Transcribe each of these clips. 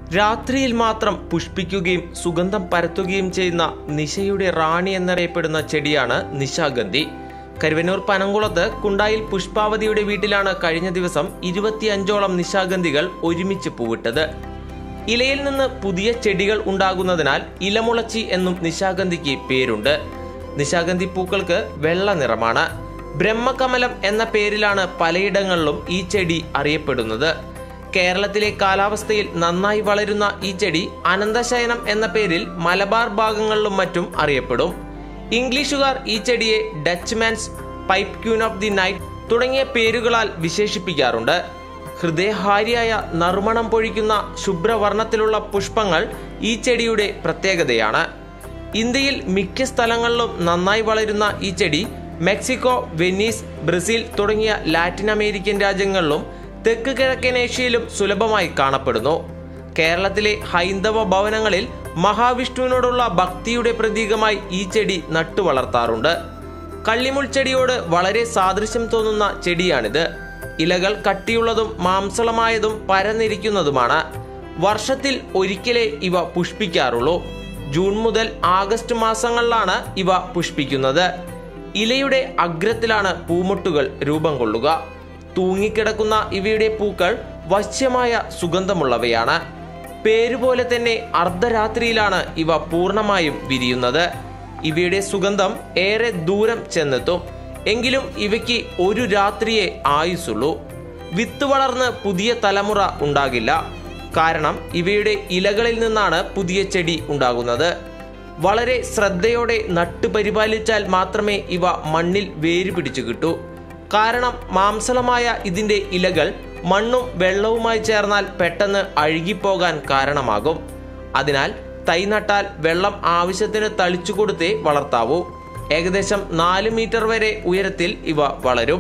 രാത്രിയിൽ മാത്രം പുഷ്പിക്കുകയും സുഗന്ധം പരത്തുകയും ചെയ്യുന്ന നിശയുടെ റാണി എന്നറിയപ്പെടുന്ന ചെടിയാണ് നിശാഗന്ധി കരുവന്നൂർ പനങ്കുളത്ത് കുണ്ടായിൽ പുഷ്പാവതിയുടെ വീട്ടിലാണ് കഴിഞ്ഞ ദിവസം ഇരുപത്തിയഞ്ചോളം നിശാഗന്ധികൾ ഒരുമിച്ച് പൂവിട്ടത് ഇലയിൽ നിന്ന് പുതിയ ചെടികൾ ഉണ്ടാകുന്നതിനാൽ ഇലമുളച്ചി എന്നും നിശാഗന്ധിക്ക് പേരുണ്ട് നിശാഗന്ധി പൂക്കൾക്ക് വെള്ള നിറമാണ് ബ്രഹ്മകമലം എന്ന പേരിലാണ് പലയിടങ്ങളിലും ഈ ചെടി അറിയപ്പെടുന്നത് കേരളത്തിലെ കാലാവസ്ഥയിൽ നന്നായി വളരുന്ന ഈ ചെടി അനന്തശയനം എന്ന പേരിൽ മലബാർ ഭാഗങ്ങളിലും മറ്റും അറിയപ്പെടും ഇംഗ്ലീഷുകാർ ഈ ചെടിയെ Dutchman's pipe queen of the night തുടങ്ങിയ പേരുകളാൽ വിശേഷിപ്പിക്കാറുണ്ട് ഹൃദയഹാരിയായ നറുമണം പൊഴിക്കുന്ന ശുഭ്രവർണ്ണത്തിലുള്ള പുഷ്പങ്ങൾ ഈ ചെടിയുടെ പ്രത്യേകതയാണ് ഇന്ത്യയിൽ മിക്ക സ്ഥലങ്ങളിലും നന്നായി വളരുന്ന ഈ ചെടി മെക്സിക്കോ വെനീസ് ബ്രസീൽ തുടങ്ങിയ ലാറ്റിൻ അമേരിക്കൻ രാജ്യങ്ങളിലും തെക്ക് കിഴക്കൻ ഏഷ്യയിലും സുലഭമായി കാണപ്പെടുന്നു കേരളത്തിലെ ഹൈന്ദവ ഭവനങ്ങളിൽ മഹാവിഷ്ണുവിനോടുള്ള ഭക്തിയുടെ പ്രതീകമായി ഈ ചെടി നട്ടു വളർത്താറുണ്ട് കള്ളിമുൾ ചെടിയോട് വളരെ സാദൃശ്യം തോന്നുന്ന ചെടിയാണിത് ഇലകൾ കട്ടിയുള്ളതും മാംസളമായതും പരന്നിരിക്കുന്നതുമാണ് വർഷത്തിൽ ഒരിക്കലേ ഇവ പുഷ്പിക്കാറുള്ളൂ ജൂൺ മുതൽ ആഗസ്റ്റ് മാസങ്ങളിലാണ് ഇവ പുഷ്പിക്കുന്നത് ഇലയുടെ അഗ്രത്തിലാണ് പൂമൊട്ടുകൾ രൂപം കൊള്ളുക തൂങ്ങിക്കിടക്കുന്ന ഇവയുടെ പൂക്കൾ വശ്യമായ സുഗന്ധമുള്ളവയാണ് പേരുപോലെ തന്നെ അർദ്ധരാത്രിയിലാണ് ഇവ പൂർണ്ണമായും വിരിയുന്നത് ഇവയുടെ സുഗന്ധം ഏറെ ദൂരം ചെന്നെത്തും എങ്കിലും ഇവയ്ക്ക് ഒരു രാത്രിയെ ആയുസുള്ളൂ വിത്ത് വളർന്ന് പുതിയ തലമുറ ഉണ്ടാകില്ല കാരണം ഇവയുടെ ഇലകളിൽ നിന്നാണ് പുതിയ ചെടി ഉണ്ടാകുന്നത് വളരെ ശ്രദ്ധയോടെ നട്ടു പരിപാലിച്ചാൽ മാത്രമേ ഇവ മണ്ണിൽ വേര് പിടിച്ചു കിട്ടൂ കാരണം മാംസളമായ ഇതിന്റെ ഇലകൾ മണ്ണും വെള്ളവുമായി ചേർന്നാൽ പെട്ടെന്ന് അഴുകിപ്പോകാൻ കാരണമാകും അതിനാൽ തൈ നട്ടാൽ വെള്ളം ആവശ്യത്തിന് തളിച്ചു കൊടുത്തേ വളർത്താവൂ ഏകദേശം നാല് മീറ്റർ വരെ ഉയരത്തിൽ ഇവ വളരും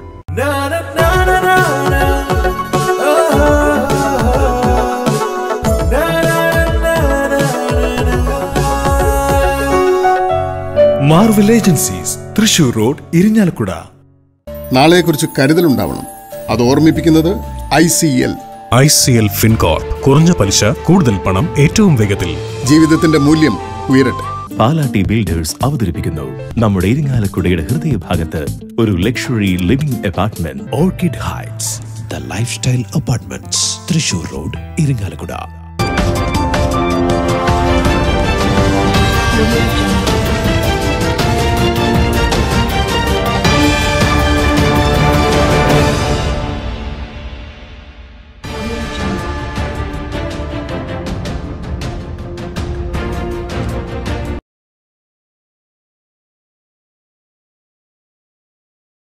Na na na na na na. Oh, na na na na na. Marvel agencies Thrissur road Irinjalakuda നാളെക്കുറിച്ച് കരുതലുണ്ടാവണം അത് ഓർമ്മിപ്പിക്കുന്നത് I C L I C L Fincorp കുറഞ്ഞ പലിശ കൂടുതൽ പണം ഏറ്റവും വേഗത്തിൽ ജീവിതത്തിന്റെ മൂല്യം ഉയരട്ടെ പാലാട്ടി ബിൽഡേഴ്സ് അവതരിപ്പിക്കുന്നു നമ്മുടെ ഇരിങ്ങാലക്കുടയുടെ ഹൃദയഭാഗത്ത് ഒരു luxury living apartment Orchid Heights the lifestyle apartments Thrissur road Irinjalakuda